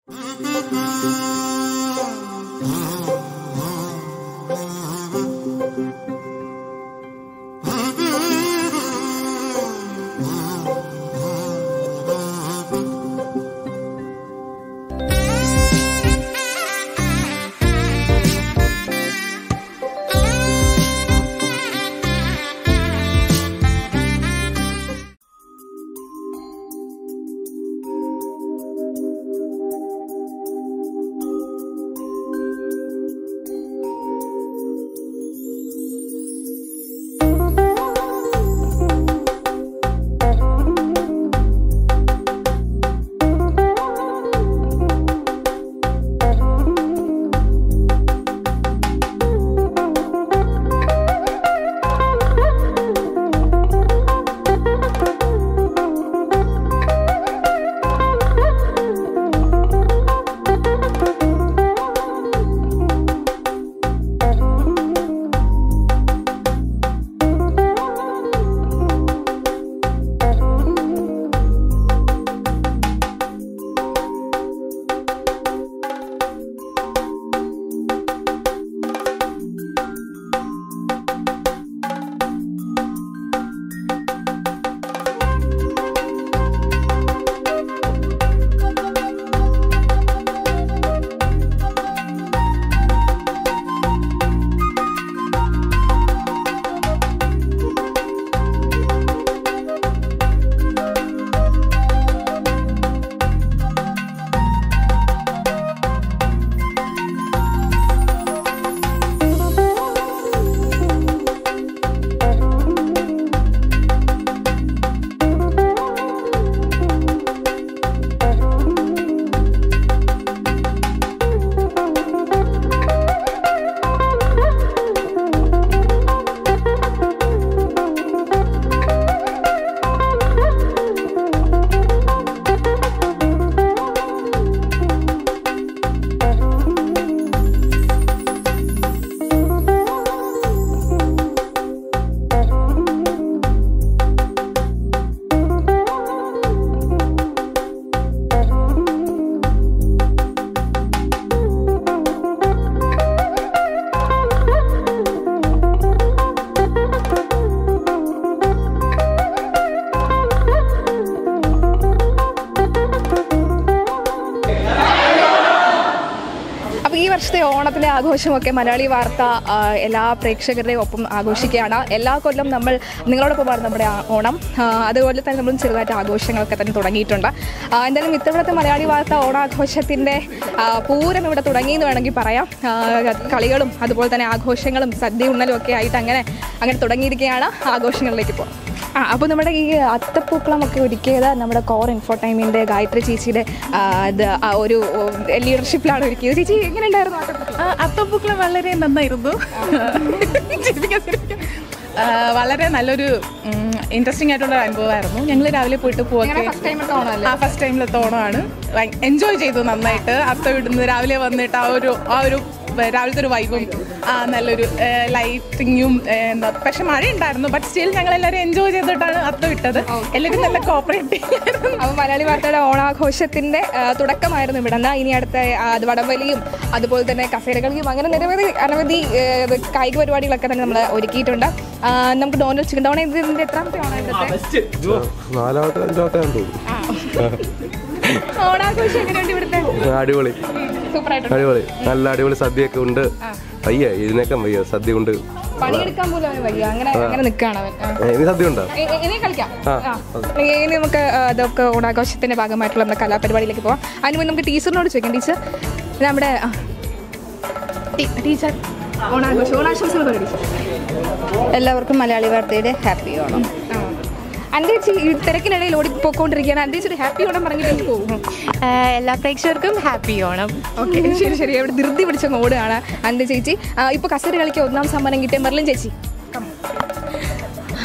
അപ്പോൾ ഈ വർഷത്തെ ഓണത്തിലെ ആഘോഷമൊക്കെ മലയാളി വാർത്ത ആ, എല്ലാ പ്രേക്ഷകരുടെയും ഒപ്പം ആഘോഷിക്കുകയാണ് എല്ലാ കൊല്ലം നമ്മൾ നിങ്ങളോടൊപ്പമാണ് നമ്മുടെ ആ ഓണം ആ, അതുപോലെ തന്നെ നമ്മൾ ചെറുതായിട്ട് ആഘോഷങ്ങളൊക്കെ തന്നെ തുടങ്ങിയിട്ടുണ്ട് ആ, എന്തായാലും ഇത്തവണത്തെ മലയാളി വാർത്ത ഓണാഘോഷത്തിൻ്റെ ആ, പൂരം ഇവിടെ തുടങ്ങിയെന്ന് വേണമെങ്കിൽ പറയാം ആ, കളികളും അതുപോലെ തന്നെ ആഘോഷങ്ങളും സദ്യ ഉണ്ണലും ഒക്കെ ആയിട്ട് അങ്ങനെ അങ്ങനെ തുടങ്ങിയിരിക്കുകയാണ് ആഘോഷങ്ങളിലേക്ക് പോകാം ആ അപ്പോൾ നമ്മുടെ ഈ അത്തപ്പൂക്കളമൊക്കെ ഒരുക്കിയത് നമ്മുടെ കോർ ഇൻഫോടൈമിൻ്റെ ഗായത്രി ചേച്ചിയുടെ ആ, ഇത് ആ ഒരു ലീഡർഷിപ്പിലാണ് ഒരുക്കിയത് ചേച്ചി എങ്ങനെ ഉണ്ടായിരുന്നു അത്തപ്പൂക്കളം ആ, അത്തപ്പൂക്കളം വളരെ നന്നായിരുന്നു ചിരിപ്പിക്കാൻ, ചിരിപ്പിക്കാൻ. ആ, വളരെ നല്ലൊരു ഇൻട്രസ്റ്റിംഗ് ആയിട്ടുള്ള അനുഭവമായിരുന്നു ഞങ്ങൾ രാവിലെ പോയിട്ട് പോകെ ഫസ്റ്റ് ടൈം ഓണമല്ലേ ആ ഫസ്റ്റ് ടൈമിലത്തെ ഓണമാണ് എൻജോയ് ചെയ്തു നന്നായിട്ട് അത്തം ഇടുന്നത് രാവിലെ വന്നിട്ട് ആ ഒരു ആ ഒരു രാവിലത്തെ ഒരു വൈബും ആ നല്ലൊരു ലൈറ്റിങ്ങും എന്താ പക്ഷെ മഴ ഉണ്ടായിരുന്നു ബട്ട് സ്റ്റിൽ ഞങ്ങൾ എല്ലാവരും എൻജോയ് ചെയ്തിട്ടാണ് അത്തം ഇട്ടത് എല്ലാവരും നല്ല കോപ്പറേറ്റ് അപ്പോൾ മലയാളി വാർത്തയുടെ ഓണാഘോഷത്തിന്റെ ആ, തുടക്കമായിരുന്നു ഇവിടെ നിന്ന് ഇനി അടുത്ത ആ, അത് വടംവലിയും അതുപോലെ തന്നെ കസേരകളിയും അങ്ങനെ നിരവധി അനവധി ഏ, ഇത് കായിക പരിപാടികളൊക്കെ തന്നെ നമ്മൾ ഒരുക്കിയിട്ടുണ്ട് ആ, നമുക്ക് ഡോണൽ ചിക്കൻ ഡോണ ഇതിന്റെ എത്രാമത്തെ ഓണം ഇവിടുത്തെ നാലാമത്തെ അഞ്ചാമത്തെ ആണെന്ന് തോന്നുന്നു ഓണാഘോഷം എങ്ങനെയുണ്ട് ഇവിടുത്തെ അടിപൊളി സൂപ്പറായിട്ടുണ്ട് അടിപൊളി നല്ല അടിപൊളി സദ്യയൊക്കെ ഉണ്ട് വയ്യ ഇതിനൊക്കെ വയ്യ സദ്യ ഉണ്ട് പണിയെടുക്കാൻ പോലും അവന് വയ്യ അങ്ങനെ അങ്ങനെ നിൽക്കുകയാണ് അവൻ ആ. ഏ, ഇനി സദ്യ ഉണ്ടോ ഇ- ഇ- ഇനി കളിക്കാം ആ. ഇനി നമുക്ക് ആ, അതൊക്കെ ഓണാഘോഷത്തിന്റെ ഭാഗമായിട്ടുള്ള നമ്മുടെ കലാപരിപാടിയിലേക്ക് പോവാം അതിന് മുമ്പ് നമുക്ക് ടീച്ചറിനോട് ചോദിക്കാം ടീച്ചർ നമ്മുടെ ആ, ടീ- ടീച്ചർ ഓണാഘോഷം ഓണാശംസകൾ പറയും ടീച്ചർ എല്ലാവർക്കും മലയാളി വാർത്തയുടെ ഹാപ്പി ഓണം എൻ്റെ ചേച്ചി ഈ തിരക്കിനിടയിൽ ഓടി പോയിക്കൊണ്ടിരിക്കുകയാണ് എൻ്റെ ചേച്ചി ഒരു ഹാപ്പി ഓണം പറഞ്ഞിട്ട് പോകും എല്ലാ പ്രേക്ഷകർക്കും ഹാപ്പി ഓണം ഓക്കെ ശരി ശരി അവിടെ ധൃതി പിടിച്ചങ്ങ് ഓടുകയാണ് എൻ്റെ ചേച്ചി ഇപ്പോൾ കസേര കളിക്ക് ഒന്നാം സമ്മാനം കിട്ടിയ മെർലിൻ ചേച്ചി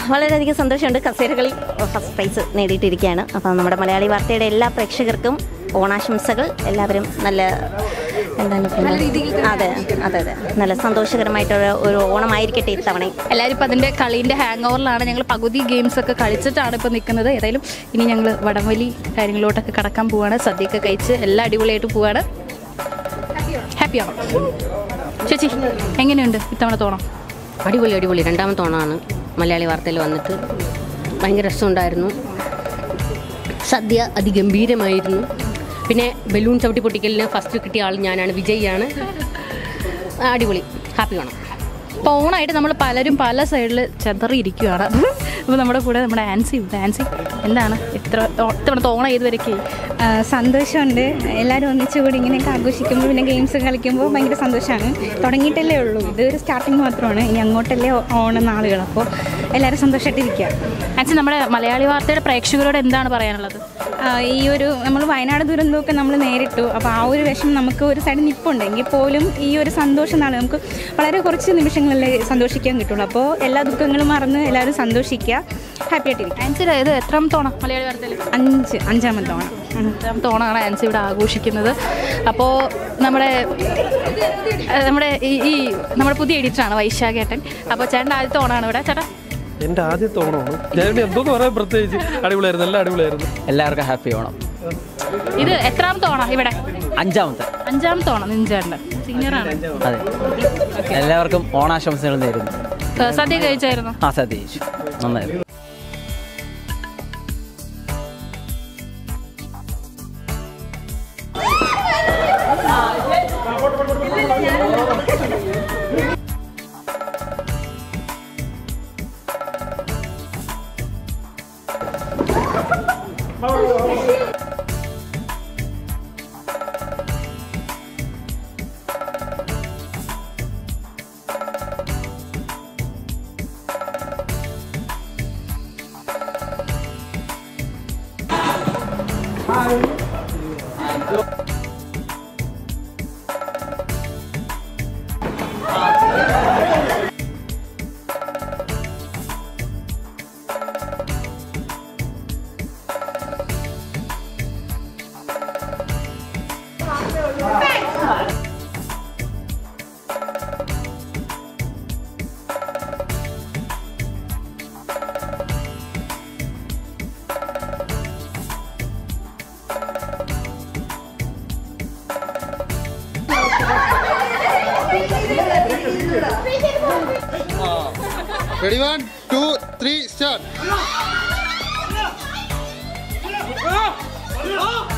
വളരെയധികം സന്തോഷമുണ്ട് കസേരകളിൽ ഫസ്റ്റ് പ്രൈസ് നേടിയിട്ടിരിക്കുകയാണ് അപ്പം നമ്മുടെ മലയാളി വാർത്തയുടെ എല്ലാ പ്രേക്ഷകർക്കും ഓണാശംസകൾ എല്ലാവരും നല്ല എന്താണ് പിന്നെ അതെ അതെ അതെ നല്ല സന്തോഷകരമായിട്ടുള്ള ഒരു ഓണമായിരിക്കട്ടെ ഇത്തവണ എല്ലാവരും ഇപ്പം അതിൻ്റെ കളീൻ്റെ ഹാങ് ഓവറിലാണ് ഞങ്ങൾ പകുതി ഗെയിംസ് ഒക്കെ കളിച്ചിട്ടാണ് ഇപ്പോൾ നിൽക്കുന്നത് ഏതായാലും ഇനി ഞങ്ങൾ വടംവലി കാര്യങ്ങളിലോട്ടൊക്കെ കടക്കാൻ പോവാണ് സദ്യയൊക്കെ കഴിച്ച് എല്ലാം അടിപൊളിയായിട്ട് പോവാണ് ഹാപ്പിയാണോ ചേച്ചി എങ്ങനെയുണ്ട് ഇത്തവണ തോണം അടിപൊളി അടിപൊളി രണ്ടാമത്തെ ഓണമാണ് മലയാളി വാർത്തയിൽ വന്നിട്ട് ഭയങ്കര രസമുണ്ടായിരുന്നു സദ്യ അതിഗംഭീരമായിരുന്നു പിന്നെ ബലൂൺ ചവിട്ടി പൊട്ടിക്കലിന് ഫസ്റ്റ് കിട്ടിയ ആൾ ഞാനാണ് വിജയിയാണ് അടിപൊളി ഹാപ്പി ഓണം അപ്പോൾ ഓണായിട്ട് നമ്മൾ പലരും പല സൈഡിൽ ചെതറിയിരിക്കുകയാണ് അപ്പോൾ നമ്മുടെ കൂടെ നമ്മുടെ ആൻസി ഉണ്ട് ആൻസി എന്താണ് ഇത്ര ഇത്തവണത്തെ ഓണം ഏതുവരെയൊക്കെ ആ, സന്തോഷമുണ്ട് എല്ലാവരും ഒന്നിച്ചു കൂടി ഇങ്ങനെയൊക്കെ ആഘോഷിക്കുമ്പോൾ പിന്നെ ഗെയിംസ് കളിക്കുമ്പോൾ ഭയങ്കര സന്തോഷമാണ് തുടങ്ങിയിട്ടല്ലേ ഉള്ളൂ ഇതൊരു സ്റ്റാർട്ടിങ് മാത്രമാണ് ഇനി അങ്ങോട്ടല്ലേ ഓ- ഓണം നാളുകൾ അപ്പോൾ എല്ലാവരും സന്തോഷമായിട്ടിരിക്കുക ആൻസി നമ്മുടെ മലയാളി വാർത്തയുടെ പ്രേക്ഷകരോട് എന്താണ് പറയാനുള്ളത് ആ, ഈ ഒരു നമ്മൾ വയനാട് ദുരന്തമൊക്കെ നമ്മൾ നേരിട്ടു അപ്പോൾ ആ ഒരു വിഷമം നമുക്ക് ഒരു സൈഡ് നിപ്പുണ്ട് എങ്കിൽ പോലും ഈ ഒരു സന്തോഷ നാൾ നമുക്ക് വളരെ കുറച്ച് നിമിഷങ്ങളിലേ സന്തോഷിക്കാൻ കിട്ടുള്ളൂ അപ്പോൾ എല്ലാ ദുഃഖങ്ങളും മറന്ന് എല്ലാവരും സന്തോഷിക്കുക ഹാപ്പി ആയിട്ടിരിക്കുക ആൻസിയുടെ ഇത് എത്രാമത്തെ ഓണം മലയാളി വാർത്തയിൽ അഞ്ച് അഞ്ചാമത്തെ ഓണം ആണ്. എത്രാമത്തെ ഓണമാണ് ആൻസി ഇവിടെ ആഘോഷിക്കുന്നത് അപ്പോൾ നമ്മുടെ ഏഹ്, നമ്മുടെ ഈ ഈ നമ്മുടെ പുതിയ എഡിറ്ററാണ് വൈശാഖേട്ടൻ അപ്പോൾ ചേട്ടൻ്റെ ആദ്യത്തെ ഓണമാണ് ഇവിടെ ചേട്ടാ എൻ്റെ ആദ്യത്തെ ഓണമാണ് ഞാൻ ഇനി എന്തോന്ന് പറയാൻ പ്രത്യേകിച്ച് അടിപൊളിയായിരുന്നു എല്ലാം അടിപൊളിയായിരുന്നു എല്ലാവർക്കും ഹാപ്പി ഓണം ഇത് എത്രാമത്തെ ഓണം ഇവിടെ അഞ്ചാമത്തെ അഞ്ചാമത്തെ ഓണം നിഞ്ചേട്ടൻ്റെ സീനിയറാണ് അതെ എല്ലാവർക്കും ഓണാശംസകൾ നേരുന്നു ഏഹ്, സദ്യ കഴിച്ചായിരുന്നു ആ സതീഷ് നന്നായിരുന്നു Ready one, two, three, start.